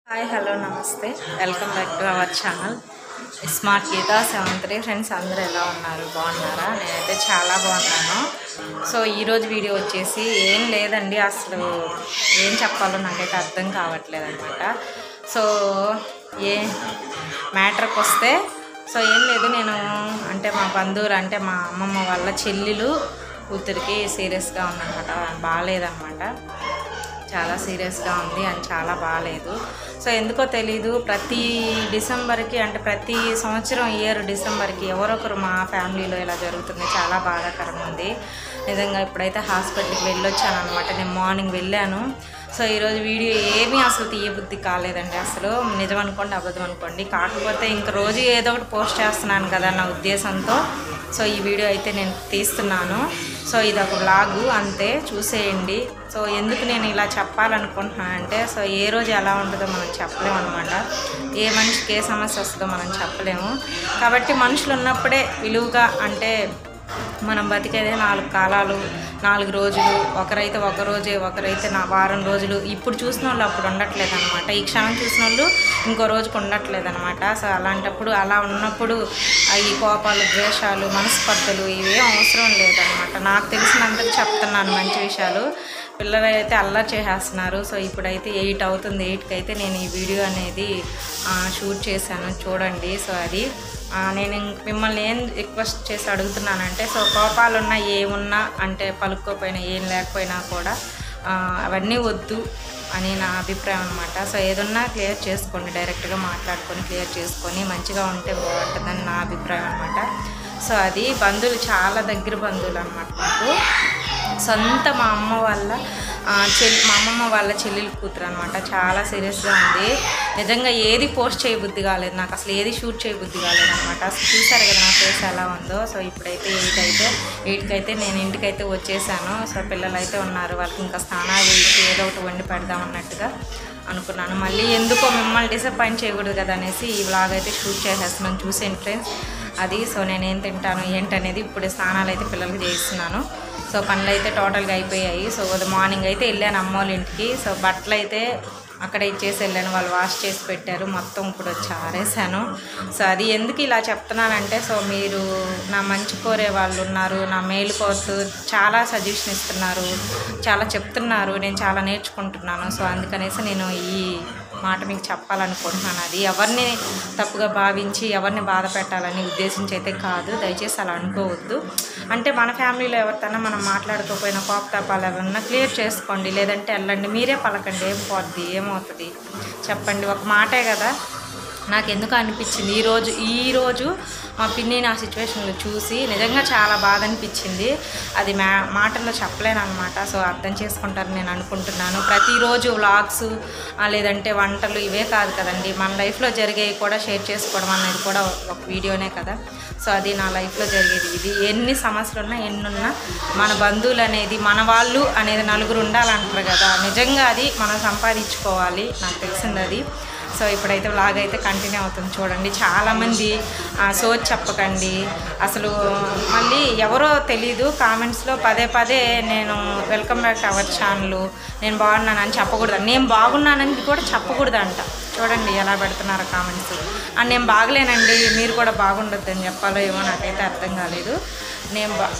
hi hello namaste welcome back to our channel smart Geeta seven three friends అందరూ ఎలా ఉన్నారు బాగున్నారా నేనైతే చాలా బాగున్నాను సో ఈరోజు వీడియో వచ్చేసి ఏం లేదండి అసలు ఏం చెప్పాలో నాకైతే అర్థం కావట్లేదు అనమాట సో ఏ మ్యాటర్కి వస్తే సో ఏం లేదు నేను అంటే మా బంధువులు అంటే మా అమ్మమ్మ వాళ్ళ చెల్లెలు కూతురికి సీరియస్గా ఉందన్నమాట బాగాలేదన్నమాట చాలా సీరియస్గా ఉంది అండ్ చాలా బాగాలేదు సో ఎందుకో తెలీదు ప్రతి డిసెంబర్కి అంటే ప్రతి సంవత్సరం ఇయర్ డిసెంబర్కి ఎవరొకరు మా ఫ్యామిలీలో ఇలా జరుగుతుంది చాలా బాధాకరంగా ఉంది నిజంగా ఇప్పుడైతే హాస్పిటల్కి వెళ్ళొచ్చాను అనమాట నేను మార్నింగ్ వెళ్ళాను సో ఈరోజు వీడియో ఏమీ అసలు తీయబుద్ధి కాలేదండి అసలు నిజం అనుకోండి అబద్ధం అనుకోండి కాకపోతే ఇంక రోజు ఏదో ఒకటి పోస్ట్ చేస్తున్నాను కదా నా ఉద్దేశంతో సో ఈ వీడియో అయితే నేను తీస్తున్నాను సో ఇది ఒక బ్లాగు అంతే చూసేయండి సో ఎందుకు నేను ఇలా చెప్పాలనుకుంటున్నాను అంటే సో ఏ రోజు ఎలా ఉంటుందో మనం చెప్పలేము అనమాట ఏ మనిషికి ఏ సమస్య వస్తుందో మనం చెప్పలేము కాబట్టి మనుషులు ఉన్నప్పుడే విలువగా అంటే మనం బతికేదే నాలుగు కాలాలు నాలుగు రోజులు ఒకరైతే ఒక రోజే ఒకరైతే నా వారం రోజులు ఇప్పుడు చూసిన వాళ్ళు అప్పుడు ఉండట్లేదు అనమాట ఈ క్షణం చూసిన వాళ్ళు ఇంకో రోజుకు ఉండట్లేదు అనమాట సో అలాంటప్పుడు అలా ఉన్నప్పుడు ఆ ఈ కోపాలు ద్వేషాలు మనస్పర్ధలు ఇవేం అవసరం లేదనమాట నాకు తెలిసినందుకు చెప్తున్నాను మంచి విషయాలు పిల్లలు అయితే అల్లరి చేసేస్తున్నారు సో ఇప్పుడైతే ఎయిట్ అవుతుంది ఎయిట్కి అయితే నేను ఈ వీడియో అనేది ఆ, షూట్ చేశాను చూడండి సో అది ఆ, నేను ఇంక మిమ్మల్ని ఏం రిక్వెస్ట్ చేసి అడుగుతున్నానంటే సో కోపాలు ఉన్నా ఏమున్నా అంటే పలుక్కోపోయినా ఏం లేకపోయినా కూడా ఆ, అవన్నీ వద్దు అని నా అభిప్రాయం అనమాట సో ఏదన్నా క్లియర్ చేసుకోండి డైరెక్ట్గా మాట్లాడుకొని క్లియర్ చేసుకొని మంచిగా ఉంటే బాగుంటుందని నా అభిప్రాయం అనమాట సో అది బంధువులు చాలా దగ్గర బంధువులు అనమాట నాకు సొంత మా అమ్మ వాళ్ళ ఆ, చెల్లి మా అమ్మమ్మ వాళ్ళ చెల్లెలు కూతురు అనమాట చాలా సీరియస్గా ఉంది నిజంగా ఏది పోస్ట్ చేయబుద్ధి కాలేదు నాకు అసలు ఏది షూట్ చేయబుద్ధి కాలేదు అనమాట అసలు చూసారు కదా నా ఫేస్ ఎలా ఉందో సో ఇప్పుడైతే ఎయిట్ అయితే ఎయిట్కి అయితే నేను ఇంటికైతే వచ్చేసాను సో పిల్లలు అయితే ఉన్నారు వాళ్ళకి ఇంకా స్నానాలు చేసి ఏదో ఒకటి వండి పెడదాం అన్నట్టుగా అనుకున్నాను మళ్ళీ ఎందుకో మిమ్మల్ని డిసప్పాయింట్ చేయకూడదు కదా అనేసి ఈ వ్లాగ్ అయితే షూట్ చేసేస్తున్నాను చూసేయండి ఫ్రెండ్స్ అది సో నేను ఏం తింటాను ఏంటనేది ఇప్పుడు స్నానాలు అయితే పిల్లలకి చేస్తున్నాను సో పనులు అయితే టోటల్గా అయిపోయాయి సో ఉదయం మార్నింగ్ అయితే వెళ్ళాను అమ్మ వాళ్ళ ఇంటికి సో బట్టలు అయితే అక్కడ ఇచ్చేసి వెళ్ళాను వాళ్ళు వాష్ చేసి పెట్టారు మొత్తం ఇప్పుడు వచ్చి ఆరేసాను సో అది ఎందుకు ఇలా చెప్తున్నానంటే సో మీరు నా మంచి కోరే వాళ్ళు ఉన్నారు నా మేలు కోరుతూ చాలా సజెషన్ ఇస్తున్నారు చాలా చెప్తున్నారు నేను చాలా నేర్చుకుంటున్నాను సో అందుకనేసి నేను ఈ మాట మీకు చెప్పాలనుకుంటున్నాను అది ఎవరిని తప్పుగా భావించి ఎవరిని బాధ పెట్టాలని ఉద్దేశించి అయితే కాదు దయచేసి అలా అనుకోవద్దు అంటే మన ఫ్యామిలీలో ఎవరితోనా మనం మాట్లాడుకోకపోయినా కోపతాపాలు ఏమన్నా క్లియర్ చేసుకోండి లేదంటే వెళ్ళండి మీరే పలకండి ఏం పోద్ది ఏమవుతుంది చెప్పండి ఒక మాటే కదా నాకు ఎందుకు అనిపించింది ఈరోజు ఈరోజు మా పిన్ని నా సిచ్యువేషన్లో చూసి నిజంగా చాలా బాధ అనిపించింది అది మా మాటల్లో చెప్పలేను అనమాట సో అర్థం చేసుకుంటారని నేను అనుకుంటున్నాను ప్రతిరోజు వ్లాగ్స్ లేదంటే వంటలు ఇవే కాదు కదండి మన లైఫ్లో జరిగేవి కూడా షేర్ చేసుకోవడం అనేది కూడా ఒక వీడియోనే కదా సో అది నా లైఫ్లో జరిగేది ఇది ఎన్ని సమస్యలు ఉన్నా ఎన్ని ఉన్నా మన బంధువులు అనేది మన వాళ్ళు అనేది నలుగురు ఉండాలంటారు కదా నిజంగా అది మనం సంపాదించుకోవాలి నాకు తెలిసింది అది సో ఇప్పుడైతే వ్లాగ్ అయితే కంటిన్యూ అవుతుంది చూడండి చాలామంది సోచ్ చెప్పకండి అసలు మళ్ళీ ఎవరో తెలీదు కామెంట్స్లో పదే పదే నేను welcome back to our channel నేను బాగున్నానని చెప్పకూడదు నేను బాగున్నానని కూడా చెప్పకూడదంట చూడండి ఎలా పెడుతున్నారు కామెంట్స్ అండ్ నేను బాగలేనండి మీరు కూడా బాగుండొద్దు అని చెప్పాలో ఏమో నాకైతే అర్థం కాలేదు నేను బా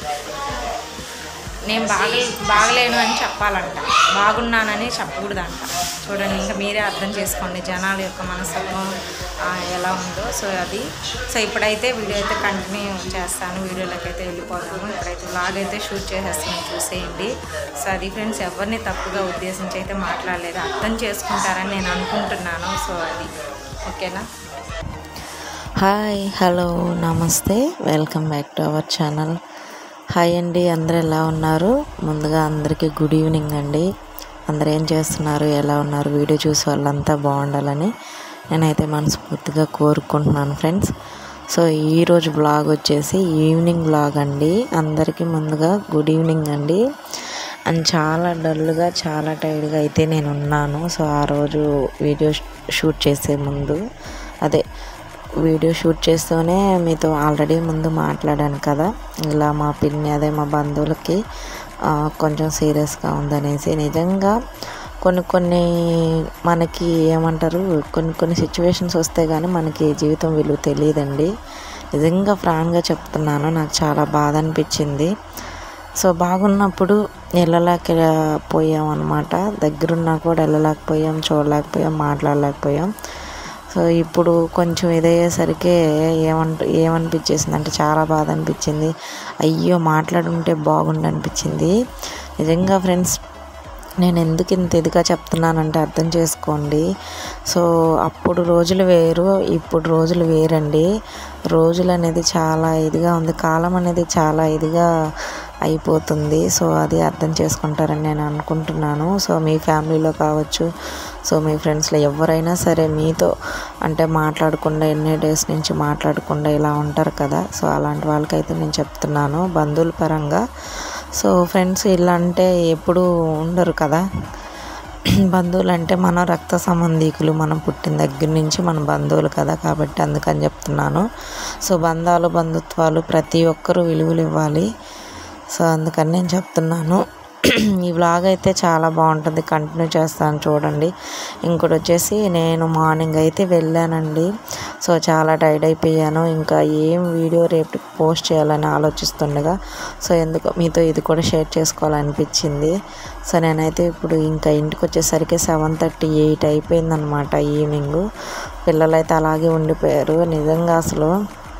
నేను బాగ బాగలేను అని చెప్పాలంట బాగున్నానని చెప్పకూడదంట చూడండి ఇంకా మీరే అర్థం చేసుకోండి జనాల యొక్క మనస్తత్వం ఆ, ఎలా ఉందో సో అది సో ఇప్పుడైతే వీడియో అయితే కంటిన్యూ చేస్తాను వీడియోలోకి అయితే వెళ్ళిపోతాము ఇప్పుడైతే వ్లాగ్ అయితే షూట్ చేసేస్తాను చూసేయండి సో అది ఫ్రెండ్స్ ఎవరిని తప్పుగా ఉద్దేశించి అయితే మాట్లాడలేదు అర్థం చేసుకుంటారని నేను అనుకుంటున్నాను సో అది ఓకేనా hi hello namaste welcome back to our channel hi అండి అందరు ఎలా ఉన్నారు ముందుగా అందరికీ గుడ్ ఈవినింగ్ అండి అందరు ఏం చేస్తున్నారు ఎలా ఉన్నారు వీడియో చూసి వాళ్ళంతా బాగుండాలని నేనైతే మనస్ఫూర్తిగా కోరుకుంటున్నాను ఫ్రెండ్స్ సో ఈరోజు బ్లాగ్ వచ్చేసి ఈవినింగ్ బ్లాగ్ అండి అందరికీ ముందుగా గుడ్ ఈవినింగ్ అండి అండ్ చాలా డల్గా చాలా టైర్డ్గా అయితే నేను ఉన్నాను సో ఆ రోజు వీడియో షూట్ చేసే ముందు అదే వీడియో షూట్ చేస్తూనే మీతో ఆల్రెడీ ముందు మాట్లాడాను కదా ఇలా మా పిన్ని అదే మా బంధువులకి ఆ, కొంచెం సీరియస్గా ఉందనేసి నిజంగా కొన్ని కొన్ని మనకి ఏమంటారు కొన్ని కొన్ని సిచ్యువేషన్స్ వస్తే కానీ మనకి జీవితం విలువ తెలియదండి నిజంగా ఫ్రాంక్గా చెప్తున్నాను నాకు చాలా బాధ అనిపించింది సో బాగున్నప్పుడు వెళ్ళలేక పోయాం అనమాట దగ్గరున్నా కూడా వెళ్ళలేకపోయాం చూడలేకపోయాం మాట్లాడలేకపోయాం సో ఇప్పుడు కొంచెం ఇదయ్యేసరికి ఏమంట ఏమనిపించేసింది అంటే చాలా బాధ అనిపించింది అయ్యో మాట్లాడుంటే బాగుండు అనిపించింది నిజంగా ఫ్రెండ్స్ నేను ఎందుకు ఇంత ఇదిగా చెప్తున్నానంటే అర్థం చేసుకోండి సో అప్పుడు రోజులు వేరు ఇప్పుడు రోజులు వేరండి రోజులు అనేది చాలా ఇదిగా ఉంది కాలం అనేది చాలా ఇదిగా అయిపోతుంది సో అది అర్థం చేసుకుంటారని నేను అనుకుంటున్నాను సో మీ ఫ్యామిలీలో కావచ్చు సో మీ ఫ్రెండ్స్లో ఎవరైనా సరే మీతో అంటే మాట్లాడకుండా ఎన్ని డేస్ నుంచి మాట్లాడకుండా ఇలా ఉంటారు కదా సో అలాంటి వాళ్ళకైతే నేను చెప్తున్నాను బంధువుల పరంగా సో ఫ్రెండ్స్ ఇలా అంటే ఎప్పుడు ఉండరు కదా బంధువులు అంటే మన రక్త సంబంధీకులు మనం పుట్టిన దగ్గర నుంచి మన బంధువులు కదా కాబట్టి అందుకని చెప్తున్నాను సో బంధాలు బంధుత్వాలు ప్రతి ఒక్కరూ విలువలు ఇవ్వాలి సో అందుకని నేను చెప్తున్నాను ఈ వ్లాగ్ అయితే చాలా బాగుంటుంది కంటిన్యూ చేస్తాను చూడండి ఇంకోటి వచ్చేసి నేను మార్నింగ్ అయితే వెళ్ళానండి సో చాలా టైర్డ్ అయిపోయాను ఇంకా ఏం వీడియో రేపు పోస్ట్ చేయాలని ఆలోచిస్తుండగా సో ఎందుకో మీతో ఇది కూడా షేర్ చేసుకోవాలనిపించింది సో నేనైతే ఇప్పుడు ఇంకా ఇంటికి వచ్చేసరికి సెవెన్ థర్టీ ఎయిట్ అయిపోయిందనమాట ఈవినింగ్ పిల్లలైతే అలాగే ఉండిపోయారు నిజంగా అసలు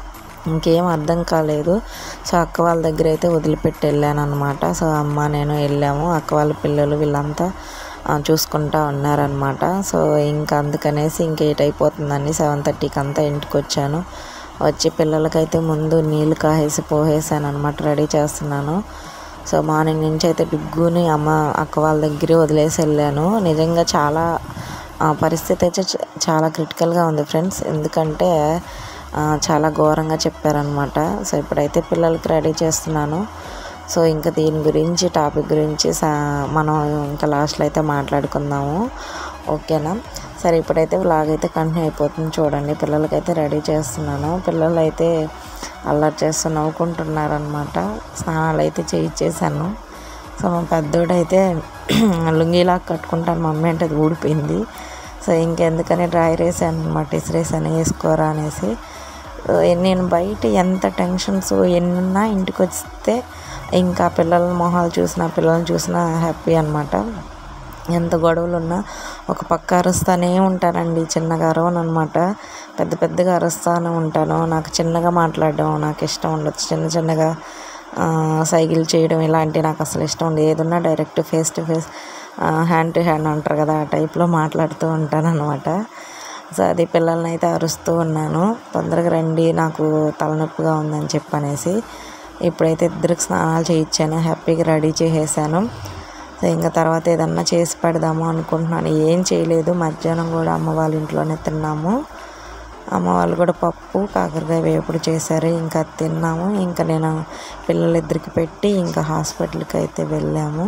ఇంకేం అర్థం కాలేదు సో అక్క వాళ్ళ దగ్గర అయితే వదిలిపెట్టి వెళ్ళాను అనమాట సో అమ్మ నేను వెళ్ళాము అక్క వాళ్ళ పిల్లలు వీళ్ళంతా ఆ, చూసుకుంటా ఉన్నారనమాట సో ఇంకా అందుకనేసి ఇంక ఎయిట్ అయిపోతుందండి సెవెన్ థర్టీకి అంతా ఇంటికి వచ్చాను వచ్చి పిల్లలకైతే ముందు నీళ్ళు కాసేసి పోసేసాను అనమాట రెడీ చేస్తున్నాను సో మార్నింగ్ నుంచి అయితే బిగ్గుని అమ్మ అక్క వాళ్ళ దగ్గరే వదిలేసి వెళ్ళాను నిజంగా చాలా ఆ, పరిస్థితి అయితే చ- చాలా క్రిటికల్గా ఉంది ఫ్రెండ్స్ ఎందుకంటే ఆ, చాలా ఘోరంగా చెప్పారనమాట సో ఇప్పుడైతే పిల్లలకి రెడీ చేస్తున్నాను సో ఇంకా దీని గురించి టాపిక్ గురించి సా మనం ఇంకా లాస్ట్లో అయితే మాట్లాడుకుందాము ఓకేనా సరే ఇప్పుడైతే వ్లాగ్ అయితే కంటిన్యూ అయిపోతుంది చూడండి పిల్లలకైతే రెడీ చేస్తున్నాను పిల్లలు అయితే అల్లరి చేస్తూ నవ్వుకుంటున్నారనమాట స్నానాలు అయితే చేయించేసాను సో మా పెద్దోడైతే లుంగిలా కట్టుకుంటాను మమ్మీ అంటే అది ఊడిపోయింది సో ఇంకెందుకని డ్రైర్ వేసాను అనమాట ఇసిరేసాను వేసుకోరా అనేసి సో నేను బయట ఎంత టెన్షన్స్ ఎన్నున్నా ఇంటికి వస్తే ఇంకా పిల్లల మొహాలు చూసినా పిల్లల్ని చూసినా హ్యాపీ అనమాట ఎంత గొడవలు ఉన్నా ఒక పక్క అరుస్తూనే ఉంటానండి చిన్నగా అరవను అనమాట పెద్ద పెద్దగా అరుస్తూనే ఉంటాను నాకు చిన్నగా మాట్లాడడం నాకు ఇష్టం ఉండదు చిన్న చిన్నగా ఆ, సైకిల్ చేయడం ఇలాంటివి నాకు అసలు ఇష్టం ఉండదు ఏదున్నా direct face to face hand to hand అంటారు కదా ఆ టైప్లో మాట్లాడుతూ ఉంటాను అనమాట సో అది పిల్లల్ని అయితే అరుస్తూ ఉన్నాను తొందరగా రండి నాకు తలనొప్పిగా ఉందని చెప్పనేసి ఇప్పుడైతే ఇద్దరికి స్నానాలు చేయించాను హ్యాపీగా రెడీ చేసేసాను సో ఇంకా తర్వాత ఏదన్నా చేసి పెడదాము అనుకుంటున్నాను ఏం చేయలేదు మధ్యాహ్నం కూడా అమ్మ వాళ్ళ ఇంట్లోనే తిన్నాము అమ్మ వాళ్ళు కూడా పప్పు కాకరకాయ వేపుడు చేశారు ఇంకా అది తిన్నాము ఇంకా నేను పిల్లలిద్దరికి పెట్టి ఇంకా హాస్పిటల్కి అయితే వెళ్ళాము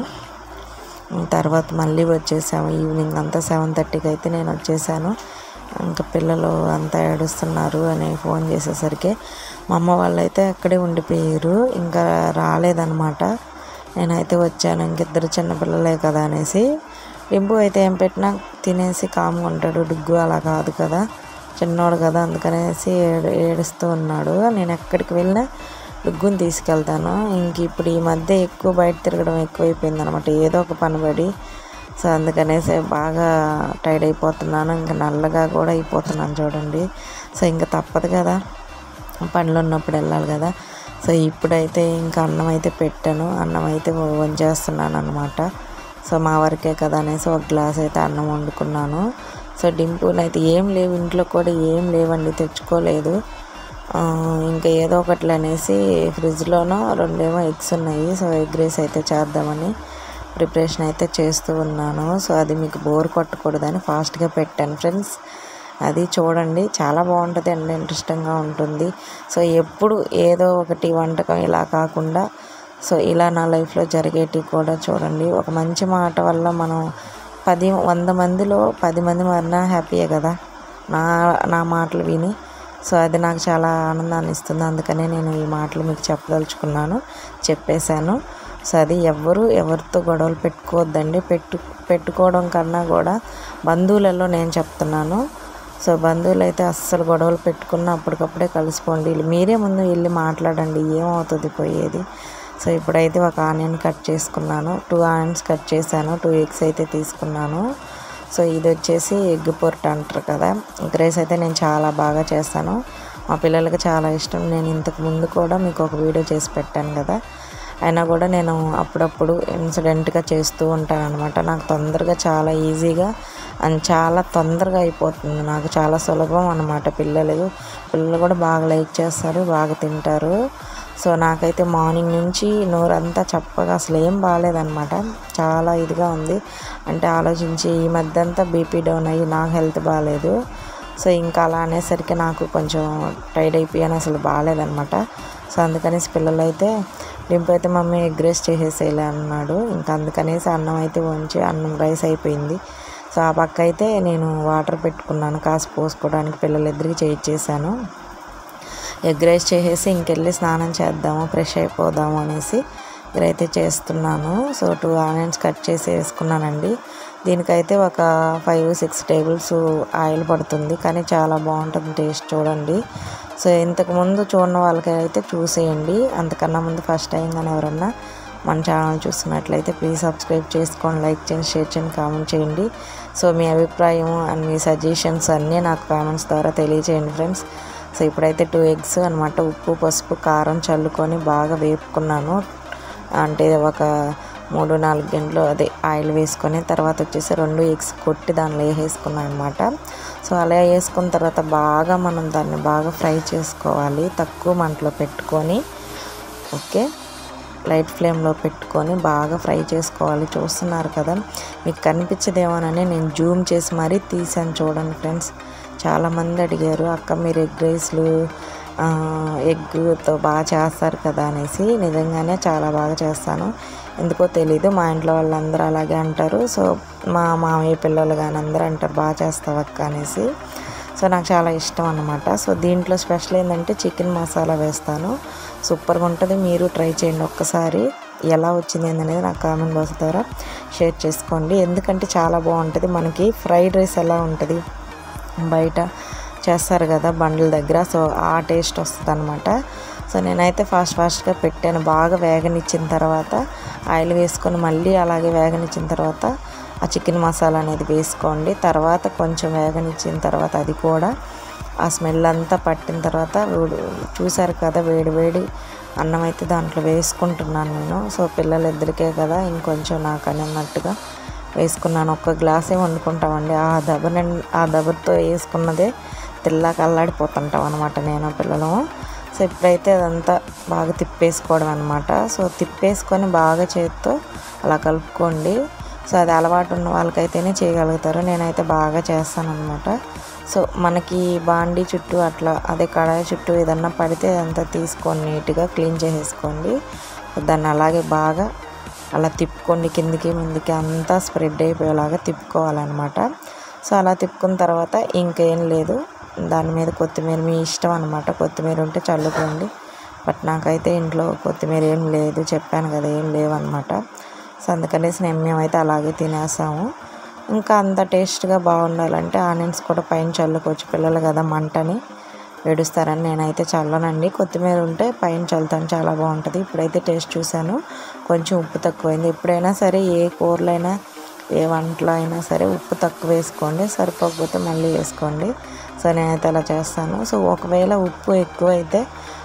తర్వాత మళ్ళీ వచ్చేసాము ఈవినింగ్ అంతా సెవెన్ థర్టీకి అయితే నేను వచ్చేసాను ఇంకా పిల్లలు అంతా ఏడుస్తున్నారు అని ఫోన్ చేసేసరికి మా అమ్మ వాళ్ళు అయితే అక్కడే ఉండిపోయారు ఇంకా రాలేదన్నమాట నేనైతే వచ్చాను ఇంకిద్దరు చిన్న పిల్లలే కదా అనేసి డింపు అయితే ఏం పెట్టినా తినేసి కామ్గా ఉంటాడు డుగ్గు అలా కాదు కదా చిన్నోడు కదా అందుకనేసి ఏడు ఏడుస్తూ ఉన్నాడు నేను ఎక్కడికి వెళ్ళినా డుగ్గుని తీసుకెళ్తాను ఇంక ఇప్పుడు ఈ మధ్య ఎక్కువ బయట తిరగడం ఎక్కువైపోయింది అనమాట ఏదో ఒక పని పడి సో అందుకనేసి బాగా టైర్డ్ అయిపోతున్నాను ఇంకా నల్లగా కూడా అయిపోతున్నాను చూడండి సో ఇంకా తప్పదు కదా పనులు ఉన్నప్పుడు వెళ్ళాలి కదా సో ఇప్పుడైతే ఇంకా అన్నం అయితే పెట్టాను అన్నం అయితే వంచేస్తున్నాను అనమాట సో మా వరకే కదా అనేసి ఒక గ్లాస్ అయితే అన్నం వండుకున్నాను సో డింపుని అయితే ఏం లేవు ఇంట్లో కూడా ఏం లేవండి తెచ్చుకోలేదు ఆ, ఇంకా ఏదో ఒకటి అనేసి ఫ్రిడ్జ్లోనో రెండేమో ఎగ్స్ ఉన్నాయి సో ఎగ్ రైస్ అయితే చేద్దామని ప్రిపరేషన్ అయితే చేస్తూ ఉన్నాను సో అది మీకు బోర్ కొట్టకూడదని ఫాస్ట్గా పెట్టాను ఫ్రెండ్స్ అది చూడండి చాలా బాగుంటుంది అండి ఇంట్రెస్టింగ్గా ఉంటుంది సో ఎప్పుడు ఏదో ఒకటి వంటకం ఇలా కాకుండా సో ఇలా నా లైఫ్లో జరిగేటివి కూడా చూడండి ఒక మంచి మాట వల్ల మనం పది వంద మందిలో పది మంది మారినా హ్యాపీయే కదా నా నా మాటలు విని సో అది నాకు చాలా ఆనందాన్ని ఇస్తుంది అందుకనే నేను ఈ మాటలు మీకు చెప్పదలుచుకున్నాను చెప్పేశాను సో అది ఎవరు ఎవరితో గొడవలు పెట్టుకోవద్దండి పెట్టు పెట్టుకోవడం కన్నా కూడా బంధువులలో నేను చెప్తున్నాను సో బంధువులు అయితే అస్సలు గొడవలు పెట్టుకున్న అప్పటికప్పుడే కలిసిపోండి మీరే ముందు వెళ్ళి మాట్లాడండి ఏమవుతుంది పోయేది సో ఇప్పుడైతే ఒక ఆనియన్ కట్ చేసుకున్నాను టూ ఆనియన్స్ కట్ చేశాను టూ ఎగ్స్ అయితే తీసుకున్నాను సో ఇది వచ్చేసి ఎగ్ పొరట్ అంటారు కదా ఎగ్ రైస్ అయితే నేను చాలా బాగా చేస్తాను మా పిల్లలకి చాలా ఇష్టం నేను ఇంతకు ముందు కూడా మీకు ఒక వీడియో చేసి పెట్టాను కదా అయినా కూడా నేను అప్పుడప్పుడు ఇన్సిడెంట్గా చేస్తూ ఉంటాను అనమాట నాకు తొందరగా చాలా ఈజీగా అండ్ చాలా తొందరగా అయిపోతుంది నాకు చాలా సులభం అనమాట పిల్లలు పిల్లలు కూడా బాగా లైక్ చేస్తారు బాగా తింటారు సో నాకైతే మార్నింగ్ నుంచి నోరంతా చప్పగా అసలు ఏం బాగాలేదనమాట చాలా ఇదిగా ఉంది అంటే ఆలోచించి ఈ మధ్య అంతా బీపీ డౌన్ అయ్యి నాకు హెల్త్ బాగాలేదు సో ఇంకా అలా అనేసరికి నాకు కొంచెం టైడ్ అయిపోయాను అసలు బాగాలేదనమాట సో అందుకనేసి పిల్లలు అయితే డింపు అయితే మమ్మీ ఎగ్ రైస్ చేసేసేలే అన్నాడు ఇంకా అందుకనేసి అన్నం అయితే వంచి అన్నం రైస్ అయిపోయింది సో ఆ పక్క అయితే నేను వాటర్ పెట్టుకున్నాను కాసు పోసుకోవడానికి పిల్లలిద్దరికి చేయించేసాను ఎగ్ రైస్ చేసేసి ఇంకెళ్ళి స్నానం చేద్దాము ఫ్రెష్ అయిపోదాము అనేసి ఇక్కడైతే చేస్తున్నాను సో టూ ఆనియన్స్ కట్ చేసి వేసుకున్నానండి దీనికైతే ఒక ఫైవ్ సిక్స్ టేబుల్స్ ఆయిల్ పడుతుంది కానీ చాలా బాగుంటుంది టేస్ట్ చూడండి సో ఇంతకు ముందు చూడని వాళ్ళకైతే చూసేయండి అంతకన్నా ముందు ఫస్ట్ టైం కానీ ఎవరన్నా మన ఛానల్ చూస్తున్నట్లయితే ప్లీజ్ సబ్స్క్రైబ్ చేసుకోండి లైక్ చేయండి షేర్ చేయండి కామెంట్ చేయండి సో మీ అభిప్రాయం అండ్ మీ సజెషన్స్ అన్నీ నాకు కామెంట్స్ ద్వారా తెలియచేయండి ఫ్రెండ్స్ సో ఇప్పుడైతే టూ ఎగ్స్ అనమాట ఉప్పు పసుపు కారం చల్లుకొని బాగా వేపుకున్నాను అంటే ఒక మూడు నాలుగు గంటలు అదే ఆయిల్ వేసుకొని తర్వాత వచ్చేసి రెండు ఎగ్స్ కొట్టి దానిలో వేసేసుకున్నాను అనమాట సో అలా వేసుకున్న తర్వాత బాగా మనం దాన్ని బాగా ఫ్రై చేసుకోవాలి తక్కువ మంటలో పెట్టుకొని ఓకే లైట్ ఫ్లేమ్లో పెట్టుకొని బాగా ఫ్రై చేసుకోవాలి చూస్తున్నారు కదా మీకు కనిపించదేమోనని నేను జూమ్ చేసి మరీ తీసాను చూడండి ఫ్రెండ్స్ చాలామంది అడిగారు అక్క మీరు ఎగ్ రైస్లు ఎగ్తో బాగా చేస్తారు కదా అనేసి నిజంగానే చాలా బాగా చేస్తాను ఎందుకో తెలీదు మా ఇంట్లో వాళ్ళందరూ అలాగే అంటారు సో మా మామయ్య పిల్లలు కానీ అందరూ అంటారు బాగా చేస్తావు అక్క అనేసి సో నాకు చాలా ఇష్టం అనమాట సో దీంట్లో స్పెషల్ ఏంటంటే చికెన్ మసాలా వేస్తాను సూపర్గా ఉంటుంది మీరు ట్రై చేయండి ఒక్కసారి ఎలా వచ్చింది అనేది నాకు కామెంట్ బాక్స్ ద్వారా షేర్ చేసుకోండి ఎందుకంటే చాలా బాగుంటుంది మనకి ఫ్రైడ్ రైస్ ఎలా ఉంటుంది బయట చేస్తారు కదా బండ్ల దగ్గర సో ఆ టేస్ట్ వస్తుంది అనమాట సో నేనైతే ఫాస్ట్ ఫాస్ట్గా పెట్టాను బాగా వేగనిచ్చిన తర్వాత ఆయిల్ వేసుకొని మళ్ళీ అలాగే వేగనిచ్చిన తర్వాత ఆ చికెన్ మసాలా అనేది వేసుకోండి తర్వాత కొంచెం వేగనిచ్చిన తర్వాత అది కూడా ఆ స్మెల్ అంతా పట్టిన తర్వాత చూసారు కదా వేడి వేడి అన్నం అయితే దాంట్లో వేసుకుంటున్నాను నేను సో పిల్లలిద్దరికే కదా ఇంకొంచెం నాకు అని అన్నట్టుగా వేసుకున్నాను ఒక్క గ్లాసే వండుకుంటామండి ఆ దబ ఆ దబతో వేసుకున్నదే తెల్లాక అల్లాడిపోతుంటాం అనమాట నేను పిల్లలు సో ఇప్పుడైతే అదంతా బాగా తిప్పేసుకోవడం అనమాట సో తిప్పేసుకొని బాగా చేత్తో అలా కలుపుకోండి సో అది అలవాటు ఉన్న వాళ్ళకైతేనే చేయగలుగుతారు నేనైతే బాగా చేస్తాను అనమాట సో మనకి బాండీ చుట్టూ అట్లా అదే కడాయి చుట్టూ ఏదన్నా పడితే అదంతా తీసుకొని నీట్గా క్లీన్ చేసేసుకోండి దాన్ని అలాగే బాగా అలా తిప్పుకోండి కిందికి ముందుకి అంతా స్ప్రెడ్ అయిపోయేలాగా తిప్పుకోవాలన్నమాట సో అలా తిప్పుకున్న తర్వాత ఇంకేం లేదు దాని మీద కొత్తిమీర మీ ఇష్టం అనమాట కొత్తిమీర ఉంటే చల్లుకోండి బట్ నాకైతే ఇంట్లో కొత్తిమీర ఏం లేదు చెప్పాను కదా ఏం లేవన్నమాట సో అందుకనేసి నేను మేమైతే అలాగే తినేసాము ఇంకా అంత టేస్ట్గా బాగుండాలంటే ఆనియన్స్ కూడా పైన చల్లుకోవచ్చు పిల్లలు కదా మంటని ఏడుస్తారని నేనైతే చల్లనండి కొత్తిమీర ఉంటే పైన చల్లుతాను చాలా బాగుంటుంది ఇప్పుడైతే టేస్ట్ చూశాను కొంచెం ఉప్పు తక్కువైంది ఎప్పుడైనా సరే ఏ కూరలైనా ఏ వంటలో అయినా సరే ఉప్పు తక్కువ వేసుకోండి సరిపోకపోతే మళ్ళీ వేసుకోండి సో నేనైతే అలా చేస్తాను సో ఒకవేళ ఉప్పు ఎక్కువ అయితే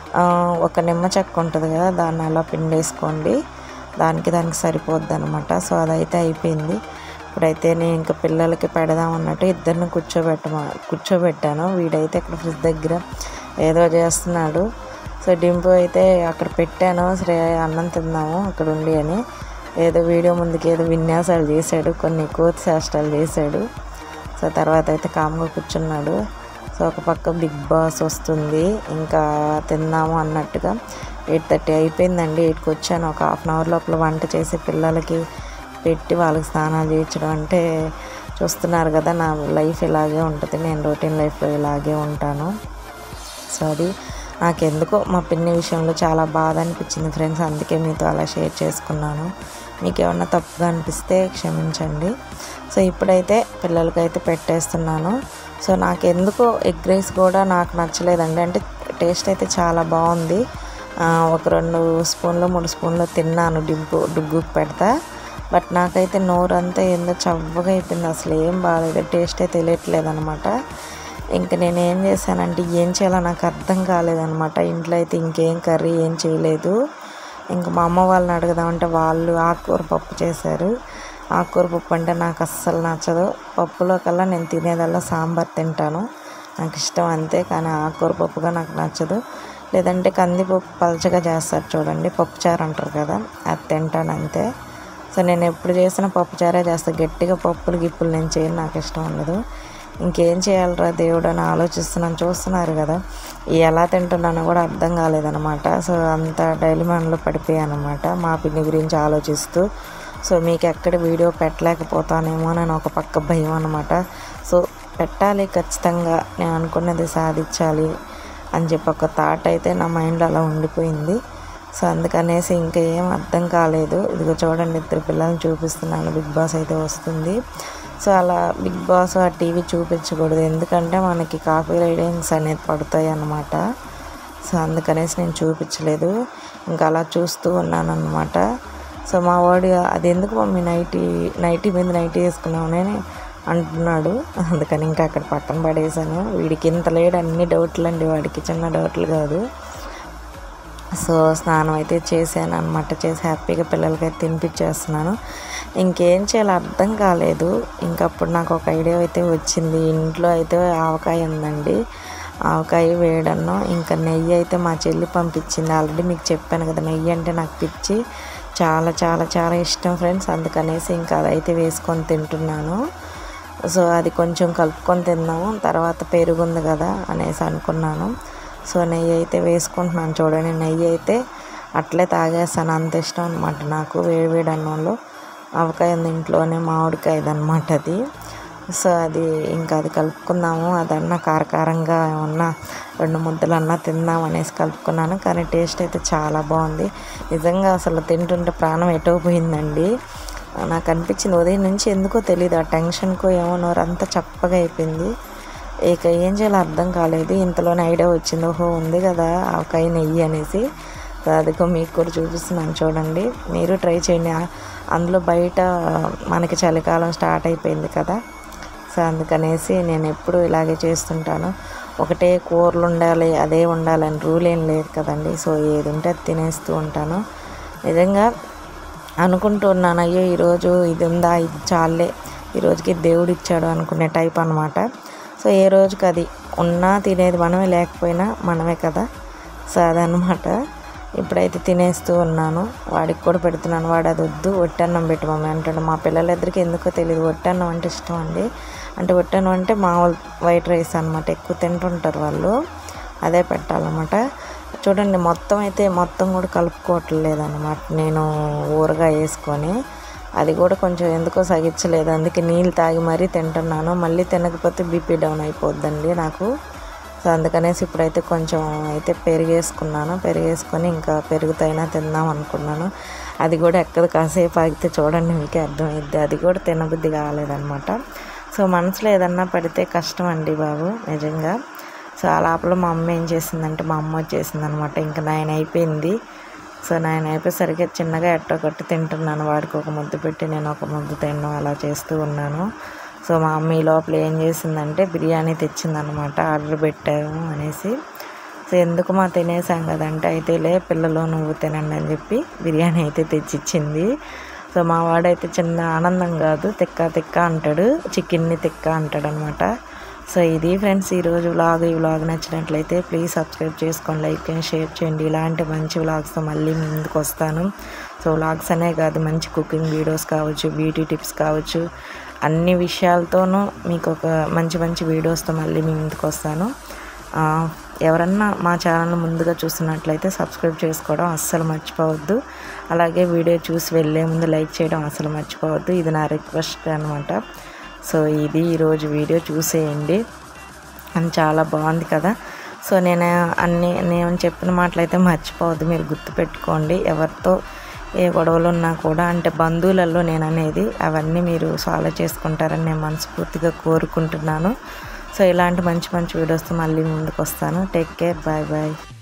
ఒక నిమ్మ చెక్క ఉంటుంది కదా దాన్ని అలా పిండేసుకోండి దానికి దానికి సరిపోద్ది అనమాట సో అదైతే అయిపోయింది ఇప్పుడైతే నేను ఇంకా పిల్లలకి పెడదాం అన్నట్టు ఇద్దరిని కూర్చోబెట్టమా కూర్చోబెట్టాను వీడైతే ఇక్కడ ఫ్రిడ్జ్ దగ్గర ఏదో చేస్తున్నాడు సో డింపు అయితే అక్కడ పెట్టాను సరే అన్నం తిందాము అక్కడ ఉండి అని ఏదో వీడియో ముందుకి ఏదో విన్యాసాలు చేశాడు కొన్ని కోతి చేష్టాలు చేశాడు సో తర్వాత అయితే కామ్గా కూర్చున్నాడు సో ఒక పక్క బిగ్ బాస్ వస్తుంది ఇంకా తిందాము అన్నట్టుగా ఎయిట్ థర్టీ అయిపోయిందండి ఎయిట్కి వచ్చాను ఒక హాఫ్ అన్ అవర్ లోపల వంట చేసి పిల్లలకి పెట్టి వాళ్ళకి స్నానాలు చేయించడం అంటే చూస్తున్నారు కదా నా లైఫ్ ఇలాగే ఉంటుంది నేను రొటీన్ లైఫ్లో ఇలాగే ఉంటాను సో అది నాకెందుకో మా పిన్ని విషయంలో చాలా బాధ అనిపించింది ఫ్రెండ్స్ అందుకే మీతో అలా షేర్ చేసుకున్నాను మీకు ఏమన్నా తప్పుగా అనిపిస్తే క్షమించండి సో ఇప్పుడైతే పిల్లలకైతే పెట్టేస్తున్నాను సో నాకు ఎందుకో ఎగ్ రైస్ కూడా నాకు నచ్చలేదండి అంటే టేస్ట్ అయితే చాలా బాగుంది ఆ, ఒక రెండు స్పూన్లు మూడు స్పూన్లు తిన్నాను డుగ్గు డుగ్గుకు పెడతా బట్ నాకైతే నోరంతా ఏందో చవ్వగా అయిపోయింది అసలు ఏం బాగాలేదు టేస్ట్ అయితే తెలియట్లేదు అనమాట ఇంకా నేను ఏం చేశానంటే ఏం చేయాలో నాకు అర్థం కాలేదనమాట ఇంట్లో అయితే ఇంకేం కర్రీ ఏం చేయలేదు ఇంకా మా అమ్మ వాళ్ళని అడుగుదామంటే వాళ్ళు ఆకుకూర పప్పు చేశారు ఆకుకూర పప్పు అంటే నాకు అస్సలు నచ్చదు పప్పులో కల్లా నేను తినేదల్లా సాంబార్ తింటాను నాకు ఇష్టం అంతే కానీ ఆకుకూర పప్పుగా నాకు నచ్చదు లేదంటే కందిపప్పు పలచగా చేస్తారు చూడండి పప్పుచారు అంటారు కదా అది తింటాను అంతే సో నేను ఎప్పుడు చేసిన పప్పుచారే చేస్తాను గట్టిగా పప్పులు గిప్పులు నేను చేయను నాకు ఇష్టం ఉండదు ఇంకేం చేయాలరా దేవుడు అని ఆలోచిస్తున్నాను చూస్తున్నారు కదా ఈ ఎలా తింటున్నానో కూడా అర్థం కాలేదనమాట సో అంత డైలిమాన్లో పడిపోయాను అనమాట మా పిన్ని గురించి ఆలోచిస్తూ సో మీకు ఎక్కడ వీడియో పెట్టలేకపోతానేమో అని ఒక పక్క భయం అనమాట సో పెట్టాలి ఖచ్చితంగా నేను అనుకున్నది సాధించాలి అని చెప్పి ఒక థాట్ అయితే నా మైండ్లో అలా ఉండిపోయింది సో అందుకనేసి ఇంకా ఏం అర్థం కాలేదు ఇదిగో చూడండి ఇద్దరు పిల్లల్ని చూపిస్తున్నాను బిగ్ బాస్ అయితే వస్తుంది సో అలా బిగ్ బాస్ ఆ టీవీ చూపించకూడదు ఎందుకంటే మనకి కాపీ రైటింగ్స్ అనేది పడతాయి అన్నమాట సో అందుకనేసి నేను చూపించలేదు ఇంకా అలా చూస్తూ ఉన్నాను అనమాట సో మా వాడు అది ఎందుకు మమ్మీ నైటీ నైటీ మీద నైటీ వేసుకున్నామని అంటున్నాడు అందుకని ఇంకా అక్కడ పక్కన పడేసాను వీడికి ఇంత లేడు అన్ని డౌట్లు అండి వాడికి చిన్న డౌట్లు కాదు సో స్నానం అయితే చేశాను అనమాట చేసి హ్యాపీగా పిల్లలకైతే తినిపించేస్తున్నాను ఇంకేం చేయాలో అర్థం కాలేదు ఇంకప్పుడు నాకు ఒక ఐడియా అయితే వచ్చింది ఇంట్లో అయితే ఆవకాయ ఉందండి ఆవకాయ వేయడను ఇంకా నెయ్యి అయితే మా చెల్లి పంపించింది ఆల్రెడీ మీకు చెప్పాను కదా నెయ్యి అంటే నాకు పిచ్చి చాలా చాలా చాలా ఇష్టం ఫ్రెండ్స్ అందుకనేసి ఇంకా అదైతే వేసుకొని తింటున్నాను సో అది కొంచెం కలుపుకొని తిందాము తర్వాత పెరుగు ఉంది కదా అనేసి అనుకున్నాను సో నెయ్యి అయితే వేసుకుంటున్నాను చూడండి నెయ్యి అయితే అట్లే తాగేస్తాను అంత ఇష్టం అనమాట నాకు వేడి వేడి అన్నంలో ఆవకాయ ఉంది ఇంట్లోనే మామిడికాయది అనమాట అది సో అది ఇంకా అది కలుపుకుందాము అదన్నా కారకారంగా ఏమన్నా రెండు ముద్దలు అన్నా తిందాం అనేసి కలుపుకున్నాను కానీ టేస్ట్ అయితే చాలా బాగుంది నిజంగా అసలు తింటుంటే ప్రాణం ఎటో పోయిందండి నాకు అనిపించింది ఉదయం నుంచి ఎందుకో తెలియదు ఆ టెన్షన్కో ఏమో నోరంతా చప్పగా అయిపోయింది ఇక ఏం చేయాలో అర్థం కాలేదు ఇంతలోనే ఐడియా వచ్చింది ఓహో ఉంది కదా ఆవకాయ నెయ్యి అనేసి సో అదిగో మీకు కూడా చూపిస్తున్నాను చూడండి మీరు ట్రై చేయండి ఆ- అందులో బయట మనకి చలికాలం స్టార్ట్ అయిపోయింది కదా సో అందుకనేసి నేను ఎప్పుడు ఇలాగే చేస్తుంటాను ఒకటే కూరలు ఉండాలి అదే ఉండాలని రూల్ ఏం లేదు కదండి సో ఏది ఉంటే అది తినేస్తూ ఉంటాను నిజంగా అనుకుంటూ ఉన్నాను అయ్యో ఈరోజు ఇది ఉందా ఇది చాలే ఈరోజుకి దేవుడు ఇచ్చాడు అనుకునే టైప్ అనమాట సో ఏ రోజుకి అది ఉన్నా తినేది మనమే లేకపోయినా మనమే కదా సో అదనమాట ఇప్పుడైతే తినేస్తూ ఉన్నాను వాడికి కూడా పెడుతున్నాను వాడు అది వద్దు ఒట్టన్నం పెట్టు మమ్మీ అంటాడు మా పిల్లలిద్దరికి ఎందుకో తెలియదు ఒట్టన్నం అంటే ఇష్టం అండి అంటే ఒట్టన్నం అంటే మామూలు వైట్ రైస్ అనమాట ఎక్కువ తింటుంటారు వాళ్ళు అదే పెట్టాలన్నమాట చూడండి మొత్తం అయితే మొత్తం కూడా కలుపుకోవట్లేదు అనమాట నేను ఊరగా వేసుకొని అది కూడా కొంచెం ఎందుకో సగించలేదు అందుకే నీళ్ళు తాగి మరీ తింటున్నాను మళ్ళీ తినకపోతే బీపీ డౌన్ అయిపోద్దండి నాకు సో అందుకనేసి ఇప్పుడైతే కొంచెం అయితే పెరిగేసుకున్నాను పెరిగేసుకొని ఇంకా పెరుగుతైనా తిందాం అనుకున్నాను అది కూడా ఎక్కదు కాసేపు ఆగితే చూడండి మీకే అర్థమైద్ది అది కూడా తినబుద్ధి కాలేదనమాట సో మనసులో ఏదన్నా పడితే కష్టం అండి బాబు నిజంగా సో ఆ లోపల మా అమ్మ ఏం చేసిందంటే మా అమ్మ వచ్చేసింది అనమాట ఇంకా నాయన అయిపోయింది సో నాయన అయిపోయేసరికి చిన్నగా ఎట్టో కొట్టి తింటున్నాను వాడికి ఒక ముద్దు పెట్టి నేను ఒక ముద్దు తినడం అలా చేస్తూ ఉన్నాను సో మా అమ్మ ఈ లోపల ఏం చేసిందంటే బిర్యానీ తెచ్చిందనమాట ఆర్డర్ పెట్టాము అనేసి సో ఎందుకు మా తినేసాం కదంటే అయితే లే పిల్లలు నువ్వు తినండి అని చెప్పి బిర్యానీ అయితే తెచ్చిచ్చింది సో మా వాడైతే చిన్న ఆనందం కాదు తిక్క తిక్క అంటాడు చికెన్ని తిక్క అంటాడు అనమాట సో ఇది ఫ్రెండ్స్ ఈరోజు వ్లాగ్ ఈ వ్లాగ్ నచ్చినట్లయితే ప్లీజ్ సబ్స్క్రైబ్ చేసుకోండి లైక్ చేయండి షేర్ చేయండి ఇలాంటి మంచి వ్లాగ్స్తో మళ్ళీ మీ ముందుకు వస్తాను సో వ్లాగ్స్ అనే కాదు మంచి కుకింగ్ వీడియోస్ కావచ్చు బ్యూటీ టిప్స్ కావచ్చు అన్ని విషయాలతోనూ మీకు ఒక మంచి మంచి వీడియోస్తో మళ్ళీ మీ ముందుకు వస్తాను ఆ, ఎవరన్నా మా ఛానల్ ముందుగా చూస్తున్నట్లయితే సబ్స్క్రైబ్ చేసుకోవడం అస్సలు మర్చిపోవద్దు అలాగే వీడియో చూసి వెళ్ళే ముందు లైక్ చేయడం అస్సలు మర్చిపోవద్దు ఇది నా రిక్వెస్ట్ అనమాట సో ఇది ఈరోజు వీడియో చూసేయండి అని చాలా బాగుంది కదా సో నేను అన్ని నేను చెప్పిన మాటలు అయితే మర్చిపోవద్దు మీరు గుర్తుపెట్టుకోండి ఎవరితో ఏ గొడవలు ఉన్నా కూడా అంటే బంధువులలో నేను అనేది అవన్నీ మీరు సాల్వ్ చేసుకుంటారని నేను మనస్ఫూర్తిగా కోరుకుంటున్నాను సో ఇలాంటి మంచి మంచి వీడియోస్తో మళ్ళీ ముందుకు వస్తాను టేక్ కేర్ బాయ్ బాయ్